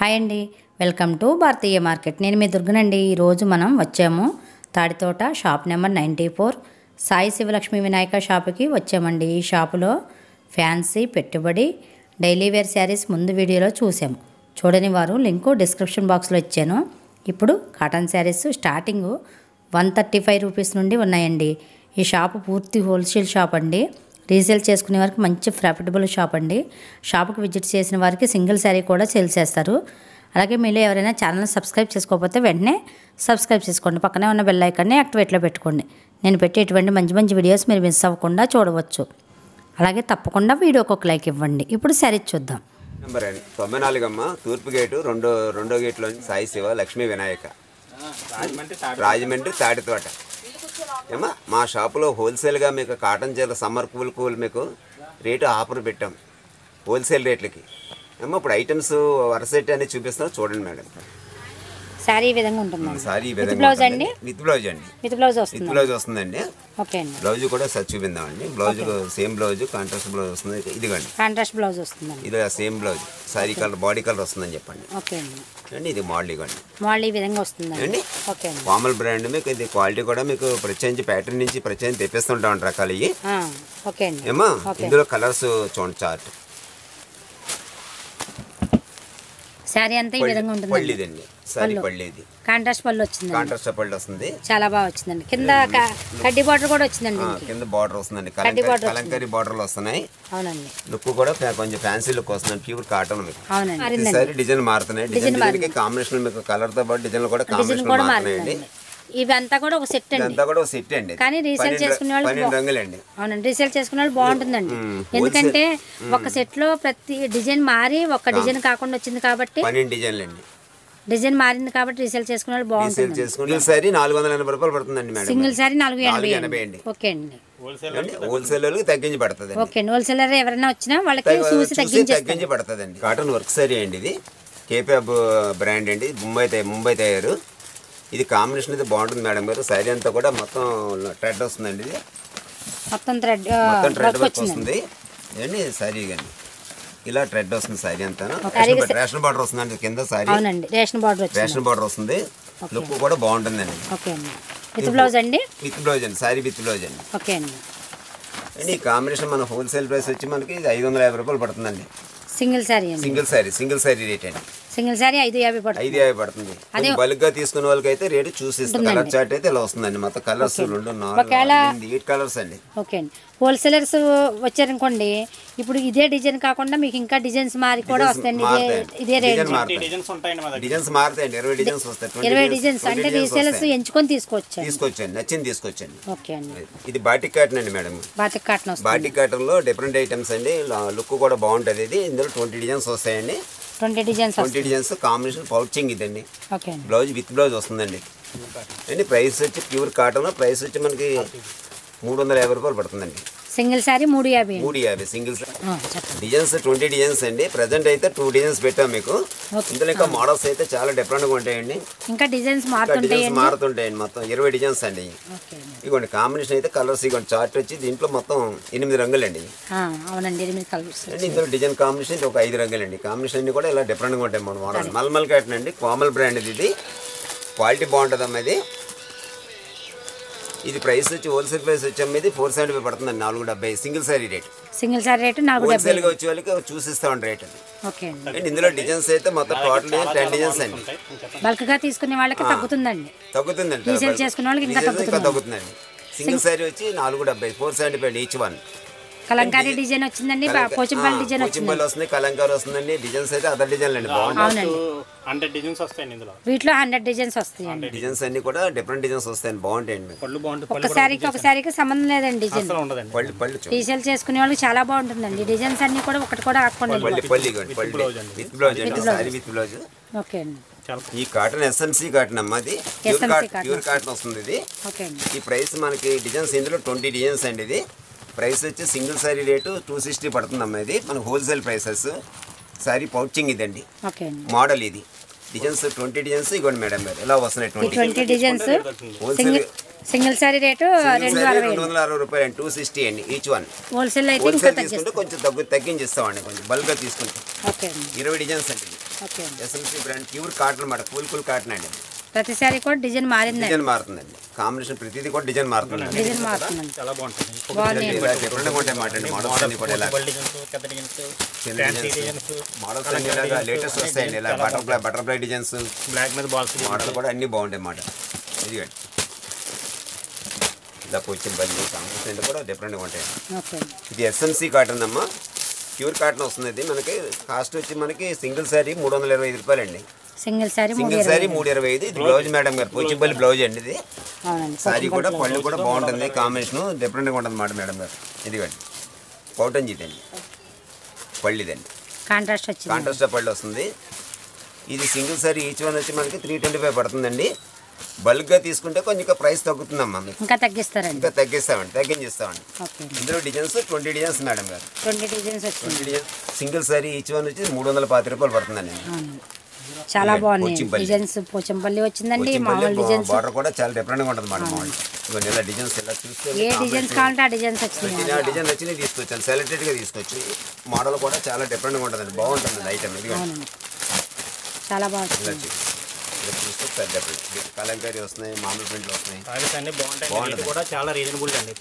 Hi అండి welcome to Bharatiya market నేను మీ దుర్గనండి ఈరోజు మనం వచ్చాము Taditota shop number ninety four Sai Sivalakshmi Vinayaka షాపుకి వచ్చామండి ఈ షాపులో ఫ్యాన్సీ పెట్టుబడి డైలీ వేర్ శారీస్ ముందు వీడియోలో చూసాము చూడని వారు లింకు డిస్క్రిప్షన్ బాక్స్లో ఇచ్చాను ఇప్పుడు cotton saris starting one thirty five rupees నుండి ఉన్నాయండి ఈ షాపు పూర్తి హోల్సేల్ షాప్ అండి రీసేల్ చేసుకునే వారికి మంచి ప్రాఫిటబుల్ షాప్ అండి షాప్కి విజిట్ చేసిన వారికి సింగిల్ శారీ కూడా సేల్ చేస్తారు అలాగే మీలో ఎవరైనా ఛానల్ సబ్స్క్రైబ్ చేసుకోకపోతే వెంటనే సబ్స్క్రైబ్ చేసుకోండి పక్కనే ఉన్న బెల్ ఐకాన్ని యాక్టివేట్లో పెట్టుకోండి నేను పెట్టే ఇటువంటి మంచి మంచి వీడియోస్ మీరు మిస్ అవ్వకుండా చూడవచ్చు అలాగే తప్పకుండా వీడియోకి ఒక లైక్ ఇవ్వండి ఇప్పుడు శారీ చూద్దాం నెంబర్ అండి తొంభై నాలుగు అమ్మ తూర్పు గేటు రెండో రెండో గేట్లో సాయి శివ లక్ష్మీ వినాయక రాజమండ్రి తాటితోట ఏమా మా షాపులో హోల్సేల్గా మీకు కాటన్ చీర సమ్మర్ కూల్ కూల్ మీకు రేటు ఆఫర్ పెట్టాం హోల్సేల్ రేట్లకి ఏమో ఇప్పుడు ఐటమ్స్ వరసెట్ అనేది చూపిస్తాను చూడండి మేడం శారీ ఈ విధంగా ఉంటుందండి సారీ ఈ విత్ విధంగా బ్లౌజ్ ఉంటుందండి. అండి విత్ బ్లౌజ్ అండి విత్ బ్లౌజ్ విత్ వస్తుంది బ్లౌజ్ వస్తుందండి ఓకే అండి బ్లౌజ్ కూడా సార్ చూపిందామండి blouse same blouse contrast blouse వస్తుంది ఇదిగోండి కాంట్రాస్ట్ బ్లౌజ్ వస్తుందండి ఇది same blouse sari colour body colour వస్తుందని చెప్పండి ఓకే అండి అండి ఇది మోడల్ ఇవ్వండి మోడల్ ఈ విధంగా వస్తుందండి అండి ఓకే అండి ఫార్మల్ బ్రాండ్ మీకు ఇది క్వాలిటీ కూడా మీకు ప్రత్యేకించి ప్యాటర్న్ నుంచి ప్రత్యేకించి తెప్పిస్తుంటాం రకాలు ఇవి ఆ, ఓకే అండి ఏమా ఓకే. ఇందులో కలర్స్ చూడండి చార్ట్ శారీ అంతా ఈ విధంగా పళ్ళు ఉంటుందండి ఇదండి సారీ పళ్ళు ఇది కాంట్రాస్ట్ పళ్ళు వచ్చిందండి కాంట్రాస్ట్ పళ్ళు వస్తుంది చాలా బాగా వచ్చిందండి కింద క- కడ్డీ బార్డర్ కూడా వచ్చిందండి ఆ, దీనికి కింద బార్డర్ వస్తుందండి కడ్డీ కలంకారీ border కలంకారీ బార్డర్లు వస్తున్నాయి అవునండి లుక్ కూడా ఫ్యా- కొంచెం ఫ్యాన్సీ లుక్ వస్తుంది ప్యూర్ కాటన్ మీకు అవునండి మారిందండి ఈసారి డిజైన్ మారుతున్నాయి డిజైన్ డిజైన్ కాంబినేషన్ మీకు కలర్ తో పాటు డిజైన్ కూడా డిజైన్ కాంబినేషన్ కూడా మారుతున్నాయండి మారిందండి ఇవంతా కూడా ఒక సెట్ అండి ఇదంతా కూడా ఒక సెట్ అండి కానీ resale పన్నెండు- చేసుకునే వాళ్ళకి పన్నెండు బా- రంగులండి అవునండి రీసేల్ చేసుకున్న వాళ్ళు బాగుంటుందండి మ్మ్. ఎందుకంటే ఒక సెట్ లో ప్రతి డిజైన్ మారి ఒక డిజైన్ కాకుండా వచ్చింది కాబట్టి పన్నెండు డిజైన్లు అండి డిజైన్ మారింది కాబట్టి రీసేల్ చేసుకున్న వాళ్ళు సేల్ బాగుంటుంది చేసుకుంటే సారీ నాలుగు వందల ఎనభై రూపాయలు పడుతుందండి మేడం సింగిల్ సారీ నాలుగు నాలుగు ఎనభై ఎనభై అండి అండి. ఓకే అండి అండి హోల్సేల్ వాళ్ళకి తగ్గించి పడుతుంది ఓకే అండి హోల్సేలర్ ఎవరైనా వచ్చినా వాళ్ళకి చూసి చూసి తగ్గించేస్తారు తగ్గించి పడుతుందండి కాటన్ వర్క్ సారీ అండి ఇది కేపీఎఫ్ బ్రాండ్ అండి ముంబై తయ- ముంబై తయారు ఇది కాంబినేషన్ అయితే బాగుంటుంది మేడం గారు సారీ అంతా కూడా మొత్తం ట్రెడ్ వస్తుందండి ఇది మొత్తం థ్రెడ్ మొత్తం ట్రెడ్ వర్క్ వర్క్ వచ్చిందండి వస్తుంది ఏండి సారీ కానీ ఇలా ట్రెడ్ వస్తుంది సారీ అంతా సారీకి రేషన్ బార్డర్ వస్తుందండి కింద సారీ అవునండి రేషన్ బార్డర్ వచ్చింది రేషన్ బార్డర్ వస్తుంది లుక్ కూడా బాగుంటుందండి ఓకే అండి విత్ బ్లౌజ్ అండి విత్ బ్లౌజ్ అండి సారీ విత్ బ్లౌజ్ అండి ఓకే అండి అండి ఈ కాంబినేషన్ మన హోల్సేల్ ప్రైస్ వచ్చి మనకి ఐదు వందల యాభై రూపాయలు పడుతుందండి సింగిల్ శారీ అండి single sari single sari rate అండి సింగిల్ శారీ ఐదు యాభై పడుతుంది ఐదు యాభై పడుతుంది కొంచెం బల్క్ గా తీసుకునే వాళ్ళకి అయితే రేటు చూసిస్తాం కలర్ చార్ట్ అయితే ఇలా వస్తుందండి మొత్తం కలర్స్ రెండు నాలుగు ఒకవేళ- ఎనిమిది, ఎయిట్ కలర్స్ అండి ఓకే అండి హోల్సేలర్స్ వచ్చారనుకోండి ఇప్పుడు ఇదే డిజైన్ కాకుండా మీకు ఇంకా డిజైన్స్ మారి కూడా వస్తాయండి ఇదే మారుతాయండి. ఇదే డిజైన్ రేంజ్ మారుతాయి డిజైన్స్ ఉంటాయండి మా దగ్గర డిజైన్స్ మారుతాయండి ఇరవై డిజైన్స్ వస్తాయి 20 ఇరవై designs- డిజైన్స్ 20 అంటే designs రీసేలర్స్ వస్తాయి. ఎంచుకొని తీసుకోవచ్చు తీసుకొచ్చండి నచ్చింది తీసుకొచ్చండి ఓకే అండి ఇది బాటిక్ కాటన్ అండి మేడం బాతిక్ కాటన్ వస్తుంది బాటిక్ కాటన్ లో డిఫరెంట్ ఐటమ్స్ అండి లుక్ కూడా బాగుంటుంది ఇది ఇందులో ట్వంటీ డిజైన్స్ వస్తాయండి ట్వంటీ డిజైన్స్ ట్వంటీ వస్తుంది డిజైన్స్ కాంబినేషన్ పౌచింగ్ ఇదండి ఓకే అండి బ్లౌజ్ విత్ బ్లౌజ్ వస్తుందండి అండి ప్రైస్ వచ్చి ప్యూర్ కాటన్ ప్రైస్ వచ్చి మనకి మూడు వందల యాభై రూపాయలు పడుతుందండి సింగిల్ శారీ మూడు యాభై అండి మూడు యాభై సింగిల్స్ ఆ, చెప్పండి డిజైన్స్ ట్వంటీ డిజైన్స్ అండి ప్రజెంట్ అయితే టూ డిజైన్స్ పెట్టాం మీకు ఓకే. ఇందులో ఇంకా మోడల్స్ అయితే చాలా డిఫరెంట్గా ఉంటాయండి ఇంకా డిజైన్స్ ఇంకా మారుతుంటాయి డిజైన్స్ మారుతుంటాయండి మొత్తం ఇరవై డిజైన్స్ అండి ఓకే అండి ఇదిగోండి కాంబినేషన్ అయితే కలర్స్ ఇదిగోండి చార్ట్ వచ్చి దీంట్లో మొత్తం ఎనిమిది రంగులండి ఆ, అవునండి ఎనిమిది కలర్స్ అండి ఇందులో డిజైన్ కాంబినేషన్ ఒక ఐదు రంగులండి కాంబినేషన్ అన్ని కూడా ఇలా డిఫరెంట్గా ఉంటాయి మన మోడల్ మల్మల్ కాటన్ అండి కోమల్ బ్రాండ్ ఇది ఇది క్వాలిటీ బాగుంటుంది అమ్మ ఇది ఇది ప్రైస్ వచ్చి హోల్సేల్ ప్రైస్ వచ్చి అమ్మేది ఫోర్ సెవెంటీ ఫైవ్ పడుతుందండి నాలుగు డెబ్బై single sari rate single sari rate నాలుగు డెబ్బై హోల్సేల్గా వచ్చే వాళ్ళకి చూసిస్తామండి రేట్ అది ఓకే అండి అండి ఇందులో డిజైన్స్ అయితే మొత్తం టోటల్ టెన్ డిజైన్స్ అండి బల్క్ గా తీసుకునే వాళ్ళకి తగ్గుతుందండి తగ్గుతుందండి Resale చేసుకునే వాళ్ళకి ఇంకా Resale ఇంకా తగ్గుతుంది. తగ్గుతుందండి సింగిల్ సారీ వచ్చి నాలుగు డెబ్బై four seventy five each one Kalamkari design వచ్చిందండి పోచంపల్లి డిజైన్ వచ్చింది పోచింపల్లి వస్తుంది కలంకారు వస్తుందండి డిజైన్స్ అయితే అదర్ డిజైన్లు అండి బాగుంటాయి అవునండి హండ్రెడ్ డిజైన్స్ వస్తాయండి ఇందులో వీటిలో హండ్రెడ్ డిజైన్స్ వస్తాయండి డిజైన్స్ అన్ని కూడా డిఫరెంట్ డిజైన్స్ వస్తాయండి బాగుంటాయండి పళ్ళు బాగుంటుంది ఒక శారీకి ఒక శారీకి సంబంధం లేదండి డిజైన్ అసలు ఉండదండి పళ్ళు పళ్ళు చూడండి రీసేల్ చేసుకునే వాళ్ళకి చాలా బాగుంటుందండి డిజైన్స్ అన్ని కూడా ఒకటి కూడా ఆకుండా పల్లి పల్లి ఇవ్వండి పల్లి విత్ బ్లౌజ్ అండి సారీ విత్ బ్లౌజ్ ఓకే అండి చాలా ఈ కాటన్ ఎస్ఎంసి కాటన్ అమ్మ అది pure SMC cotton cotton. Pure cotton వస్తుంది ఇది ఓకే అండి ఈ ప్రైస్ మనకి డిజైన్స్ ఇందులో ట్వంటీ డిజైన్స్ అండి ఇది ప్రైస్ వచ్చి single sari rate two sixty పడుతుంది అమ్మ ఇది మన హోల్సేల్ ప్రైసెస్ సారీ పౌచింగ్ ఇదండి ఓకే అండి మోడల్ ఇది డిజైన్స్ ట్వంటీ డిజైన్స్ ఇవ్వండి మేడం గారు ఎలా వస్తున్నాయి ఈ twenty twenty designs wholesale single single sari rate రెండు అరవై రెండు వందల అరవై రూపాయలు అండి టూ సిక్స్టీ అండి ఈచ్ వన్ హోల్సేల్ అయితే ఇంకా హోల్సేల్ తగ్గిస్తాం తీసుకుంటే కొంచెం తగ్గు తగ్గించిస్తామండి కొంచెం బల్క్గా తీసుకుంటే ఓకే అండి ఇరవై డిజైన్స్ అండి ఇది. ఓకే అండి ఎస్ఎంసీ బ్రాండ్ ప్యూర్ కాటన్ అన్నమాట కూల్ కూల్ కాటన్ అండి ప్రతిసారి కూడా డిజైన్ మారిందండి డిజైన్ మారుతుందండి కాంబినేషన్ ప్రతిదీ కూడా డిజైన్ మారుతుంది డిజైన్ మారుతుందండి చాలా బాగుంటుంది బాగున్నాయి ఇలా డిఫరెంట్గా ఉంటాయి మాట అండి మోడల్స్ అన్ని కూడా ఇలా ఫుట్బాల్ డిజైన్స్ పెద్ద డిజైన్స్ చిన్న ఫ్యాన్సీ డిజైన్స్ డిజైన్స్ మోడల్స్ అన్ని ఇలాగా లేటెస్ట్ వస్తాయండి ఇలా బటర్ఫ్లై బటర్ఫ్లై డిజైన్స్ బ్లాక్ మీద బాల్స్ మోడల్ కూడా అన్ని బాగుంటాయి అన్నమాట ఇదిగండి ఇలా పొచ్చిన పల్లి కాంబినేషన్ కూడా డిఫరెంట్గా ఉంటాయి ఓకే అండి ఇది ఎస్ఎంసి కాటన్ అమ్మా ప్యూర్ కాటన్ వస్తుంది ఇది మనకి కాస్ట్ వచ్చి మనకి సింగిల్ శారీ మూడు వందల ఇరవై ఐదు రూపాయలండి సింగిల్ శారీ మూడు సింగిల్ శారీ మూడు ఇరవై ఐదు ఇది బ్లౌజ్ మేడం గారు పోచింపల్లి బ్లౌజ్ అండి ఇది అవునండి శారీ కూడా పళ్ళు కూడా బాగుంటుంది కాంబినేషన్ డిఫరెంట్గా ఉంటుంది మాట మేడం గారు ఇదిగోండి పౌటన్ జీతండి పళ్ళు ఇదండి కాంట్రాస్ట్ వచ్చింది కాంట్రాస్ట్ పళ్ళు వస్తుంది ఇది సింగిల్ శారీ ఈచ్ వన్ వచ్చి మనకి త్రీ ట్వంటీ ఫైవ్ పడుతుందండి బల్క్గా తీసుకుంటే కొంచెం ఇంకా ప్రైస్ తగ్గుతుందమ్మా మీకు ఇంకా తగ్గిస్తారండి ఇంకా తగ్గిస్తామండి తగ్గించిస్తామండి ఓకే అండి ఇందులో డిజైన్స్ ట్వంటీ డిజైన్స్ మేడం గారు ట్వంటీ డిజైన్స్ వచ్చింది twenty designs single sari each one వచ్చి మూడు వందల పాతి రూపాయలు పడుతుందండి అవునండి చాలా బాగున్నాయి పోచంపల్లి. డిజైన్స్ పోచంపల్లి వచ్చిందండి మామూలు డిజైన్స్ బార్డర్ కూడా చాలా డిఫరెంట్గా ఉంటుంది మాట మోడల్ ఇవన్నీ ఇలా డిజైన్స్ ఇలా చూస్తే ఏ డిజైన్స్ కావాలంటే ఆ డిజైన్స్ వచ్చినాయి ప్రతి ఆ డిజైన్ వచ్చినాయి తీసుకొచ్చాను సెలెక్టెడ్గా తీసుకొచ్చి మోడల్ కూడా చాలా డిఫరెంట్గా ఉంటుందండి బాగుంటుంది ఐటమ్ ఇది అవునండి చాలా బాగా ఇలా వచ్చింది చూ- ఇలా చూస్తే చాలా డిఫరెంట్ కలంకారీ వస్తున్నాయి మామూలు ప్రింట్లు వస్తున్నాయి సారీస్ అన్ని బాగుంటాయి బాగుంటుంది. రేట్ కూడా చాలా రీజనబుల్ అండి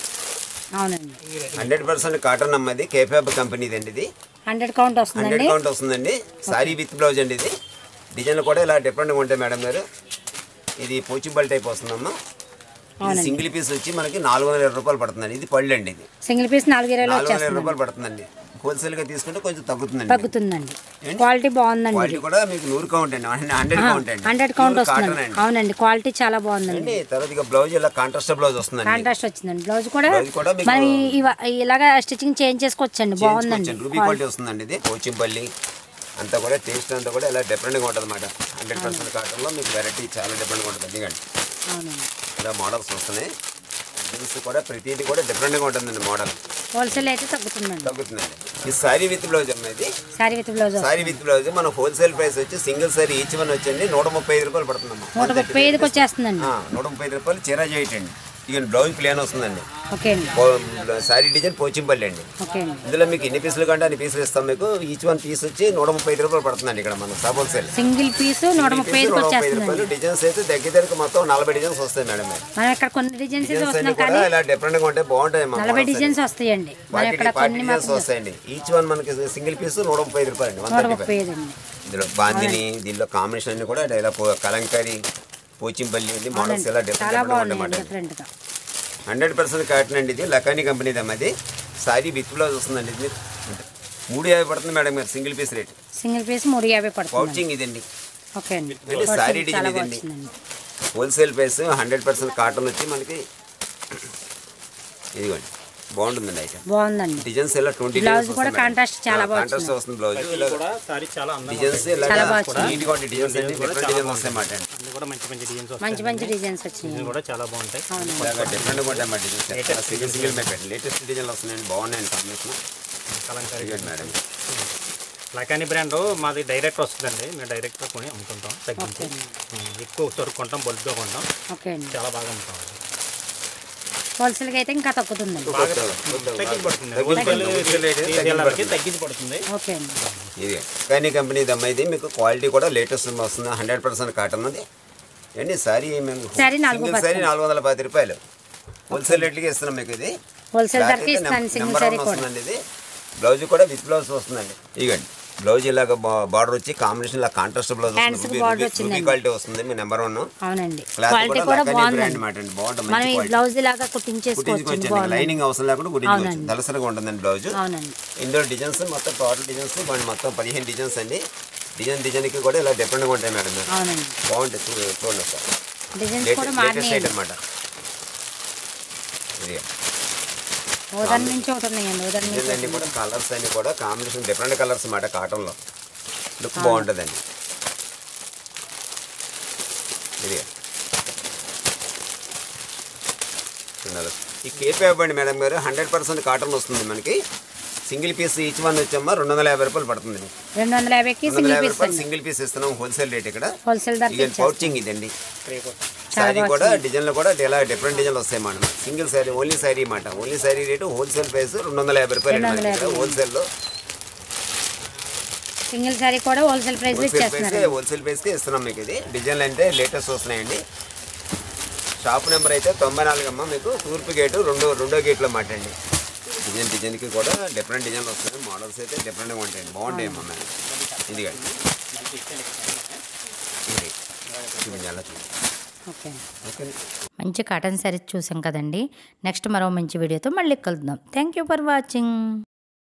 అవునండి హండ్రెడ్ పర్సెంట్ కాటన్ అమ్మది కేఫాబ్ కంపెనీది అండి ఇది హండ్రెడ్ కౌంట్ హండ్రెడ్ వస్తుందండి కౌంట్ వస్తుందండి సారీ విత్ బ్లౌజ్ అండి ఇది డిజైన్లు కూడా ఇలా డిఫరెంట్గా ఉంటాయి మేడం గారు ఇది పోచిబల్ టైప్ వస్తుందమ్మా ఇది సింగిల్ పీస్ వచ్చి మనకి నాలుగు వందల ఇరవై రూపాయలు పడుతుందండి ఇది పళ్ళు అండి ఇది సింగిల్ పీస్ నాలుగు ఇరవైలో నాలుగు వందల ఇరవై వచ్చేస్తుంది రూపాయలు పడుతుందండి హోల్సేల్గా తీసుకుంటే కొంచెం తగ్గుతుందండి తగ్గుతుందండి క్వాలిటీ బాగుందండి క్వాలిటీ కూడా మీకు నూరు కౌంట్ అండి హండ్రెడ్ కౌంట్ అండి హండ్రెడ్ కౌంట్ Pure వస్తుందండి cotton అండి అవునండి క్వాలిటీ చాలా బాగుందండి అండి తర్వాత ఇక బ్లౌజ్ ఇలా కాంట్రాస్ట్ బ్లౌజ్ వస్తుందండి కాంట్రాస్ట్ వచ్చిందండి బ్లౌజ్ కూడా బ్లౌజ్ కూడా మీకు మనం ఈ- ఇవ- ఇలాగా స్టిచ్చింగ్ చేంజ్ చేసుకోవచ్చండి బాగుందండి చేయించుకోవచ్చండి రూబీ క్వాలిటీ వస్తుందండి ఇది పోచింపల్లి అంతా కూడా టేస్ట్ అంతా కూడా ఇలా డిఫరెంట్గా ఉంటుంది అన్నమాట హండ్రెడ్ పర్సెంట్ కాటన్లో మీకు వెరైటీ చాలా డిఫరెంట్గా ఉంటుంది ఎందుకండి అవునండి ఇలా మోడల్స్ వస్తున్నాయి జీన్స్ కూడా ప్రతిదీ కూడా డిఫరెంట్గా ఉంటుందండి మోడల్ హోల్సేల్ అయితే తగ్గుతుందండి తగ్గుతుందండి ఈ సారీ విత్ బ్లౌజ్ అమ్మది sari with blouse sari with blouse మన హోల్సేల్ ప్రైస్ వచ్చి సింగిల్ సారీ ఈచ్ వన్ వచ్చండి నూట ముప్పై ఐదు రూపాయలు పడుతుందమ్మా నూట ముప్పై ఐదుకి వచ్చేస్తుందండి ఆ, నూట ముప్పై ఐదు రూపాయలు చీరా చేయటండి ఇక బ్లౌజ్ ప్లేన్ వస్తుందండి ఓకే అండి పో- సారీ డిజైన్ పోచింపల్లి అండి ఓకే అండి ఇందులో మీకు ఎన్ని పీసులు కంటే అన్ని పీసులు ఇస్తాం మీకు ఈచ్ వన్ పీస్ వచ్చి నూట ముప్పై ఐదు రూపాయలు పడుతుందండి ఇక్కడ మన సబ్ హోల్సేల్ సింగిల్ పీస్ నూట ముప్పై ఐదుకి వచ్చేస్తుందండి రూపాయలు డిజైన్స్ అయితే దగ్గర దగ్గర మొత్తం నలభై డిజైన్స్ వస్తాయి మేడం మరి. మనం ఇక్కడ కొన్ని డిజైన్స్ డిజైన్స్ అన్ని వస్తున్నాం కూడా కానీ ఇలా డిఫరెంట్ గా ఉంటాయి బాగుంటాయి మా నలభై models అన్ని. డిజైన్స్ వస్తాయండి మనం పార్టీ ఇక్కడ పార్టీ కొన్ని డిజైన్స్ మాత్రం వస్తాయండి ఈచ్ వన్ మనకి సింగిల్ పీస్ నూట ముప్పై ఐదు రూపాయలు అండి వన్ నూట థర్టీ ముప్పై ఫైవ్ ఐదు అండి ఇందులో బాందిని దీనిలో కాంబినేషన్ అన్ని కూడా ఇలా పో- కలంకారీ పోచింపల్లి అన్ని మోడల్స్ ఇలా చాలా డిఫరెంట్ బాగున్నాయి అనమాట డిఫరెంట్గా హండ్రెడ్ పర్సెంట్ కాటన్ అండి ఇది లకానీ కంపెనీది అమ్మది సారీ విత్ బ్లౌజ్ వస్తుందండి ఇది మూడు యాభై పడుతుంది మేడం గారు single piece rate single piece మూడు యాభై పడుతుంది పౌచింగ్ ఇదండి ఓకే అండి అంటే సారీ Purchase చాలా డిజైన్ బాగా ఇదండి వచ్చిందండి wholesale price hundred percent cotton వచ్చి మనకి ఇదిగోండి బాగుంటుందండి ఐటమ్ బాగుందండి డిజైన్స్ ఇలా ట్వంటీ Blouse కూడా contrast చాలా బాగా కాంట్రాస్ట్ వస్తుంది బ్లౌజ్ ఇది కూడా సారీ చాలా అందంగా డిజైన్స్ ఇలా చాలా బాగా వచ్చింది. నీట్గా ఉంటాయి డిజైన్స్ అన్ని డిఫరెంట్ డిజైన్స్ వస్తాయి అన్నమాట అండి అన్ని కూడా మంచి మంచి డిజైన్స్ మంచి వస్తాయి మంచి డిజైన్స్ వచ్చినాయి ఇవి కూడా చాలా బాగుంటాయి ఇలాగా డిఫరెంట్గా ఉంటాయి అన్నమాట డిజైన్స్ సింగిల్ సింగిల్ మేకట్ లేటెస్ట్ డిజైన్లు వస్తున్నాయండి బాగున్నాయండి కాంబినేషన్ కలంకారీ ఇదిగోండి మేడం లకానీ బ్రాండ్ మాది డైరెక్ట్ వస్తుందండి మేము డైరెక్ట్ కొని అమ్ముతుంటాం తగ్గించి ఉం, ఎక్కువ సరుకు కొంటాం బల్క్గా కొంటాం ఓకే అండి చాలా బాగా అమ్ముతాం హోల్సేల్కి అయితే ఇంకా తగ్గుతుందండి బాగా తగ్గించి పడుతుంది తగ్గించి హోల్సేల్ పడుతుంది. రీటైలర్కి తగ్గించి పడుతుంది ఓకే అండి ఇది కానీ కంపెనీ దమ్మ ఇది మీకు క్వాలిటీ కూడా లేటెస్ట్ వస్తుంది హండ్రెడ్ పర్సెంట్ కాటన్ అది ఏంటి సారీ మేము సారీ నాలుగు సింగిల్ సారీ నాలుగు వందల పది రూపాయలు హోల్సేల్ రేట్లకి ఇస్తున్నాం మీకు ఇది హోల్సేల్ Black ధరకి అయితే ఇస్తాను నెం- సింగిల్ నెంబర్ సారీ వన్ కూడా వస్తుందండి ఇది బ్లౌజ్ కూడా విత్ బ్లౌజ్ వస్తుందండి ఇగండి బ్లౌజ్ ఇలాగ బార్డర్ వచ్చి కాంబినేషన్ ఇలా కాంట్రాస్ట్ బ్లౌజ్ Hands కి border వచ్చిందండి. క్వాలిటీ వస్తుంది మీ నెంబర్ వన్ అవునండి క్లాత్ క్వాలిటీ కూడా కూడా లకానీ బ్రాండ్ బాగుందండి మాట అండి బాగుంటుంది మనం మంచి ఈ క్వాలిటీ బ్లౌజ్ ఇలాగా కుట్టించేసుకోవచ్చు కుట్టించుకోవచ్చు బాగుంది లైనింగ్ అవసరం లేకుండా కుట్టించుకోవచ్చు అవునండి. దలసరిగా ఉంటుందండి బ్లౌజ్ అవునండి ఇందులో డిజైన్స్ మొత్తం టోటల్ డిజైన్స్ ఇవ్వండి మొత్తం పదిహేను డిజైన్స్ అండి డిజైన్ డిజైన్కి కూడా ఇలా డిఫరెంట్గా ఉంటాయి మేడం అవునండి బాగుంటాయి చూ- చూడండి సార్ డిజైన్స్ కూడా లేటెస్ట్ మారినాయండి ఐటమ్ అనమాట ఇది ఉదయం నుంచి ఒకటి ఉన్నాయండి ఉదయం నుంచి డిజైన్స్ అన్ని కూడా కలర్స్ అన్ని కూడా కాంబినేషన్ డిఫరెంట్ కలర్స్ అన్నమాట కాటన్లో లుక్ బాగుంటుందండి ఇది చూడాలి. ఈ కేపీ ఇవ్వండి మేడం గారు హండ్రెడ్ పర్సెంట్ కాటన్ వస్తుంది మనకి సింగిల్ పీస్ ఈచ్ వన్ వచ్చమ్మా రెండు వందల యాభై రూపాయలు పడుతుంది మీకు. రెండు వందల యాభైకి రెండు వందల సింగిల్ యాభై పీస్ రూపాయలు అండి సింగిల్ పీస్ ఇస్తున్నాం హోల్సేల్ రేట్ ఇక్కడ హోల్సేల్ ధరకి ఇక ఇచ్చేస్తాం పౌచింగ్ ఇదండి రేపు చాలా శారీ బాగా కూడా డిజైన్లు కూడా ఇలా డిఫరెంట్ డిజైన్లు వస్తాయి madam single sari only sari మాట only sari rate wholesale price రెండు వందల యాభై రూపాయలు రెండు వందల హోల్సేల్లో సింగిల్ సారీ కూడా హోల్సేల్ ప్రైస్ హోల్సేల్ ఇచ్చేస్తున్నారు ప్రైస్కే హోల్సేల్ ప్రైస్కే ఇస్తున్నాం మీకు ఇది డిజైన్లు అంటే లేటెస్ట్ వస్తున్నాయండి షాప్ నెంబర్ అయితే తొంభై నాలుగు అమ్మ మీకు తూర్పు గేటు రెండో రెండో గేట్లో మాట్లాడండి డిజైన్ డిజైన్కి కూడా డిఫరెంట్ డిజైన్లు వస్తున్నాయి మోడల్స్ అయితే డిఫరెంట్గా ఉంటాయండి బాగుంటాయి అమ్మ మేడం ఇది కాదు ఇది చూపించాలి అలా చూపించాలి ఓకే ఓకే మంచి కాటన్ శారీస్ చూసాం కదండి నెక్స్ట్ మరో మంచి వీడియోతో మళ్ళీ కలుద్దాం థ్యాంక్ యూ ఫర్ వాచింగ్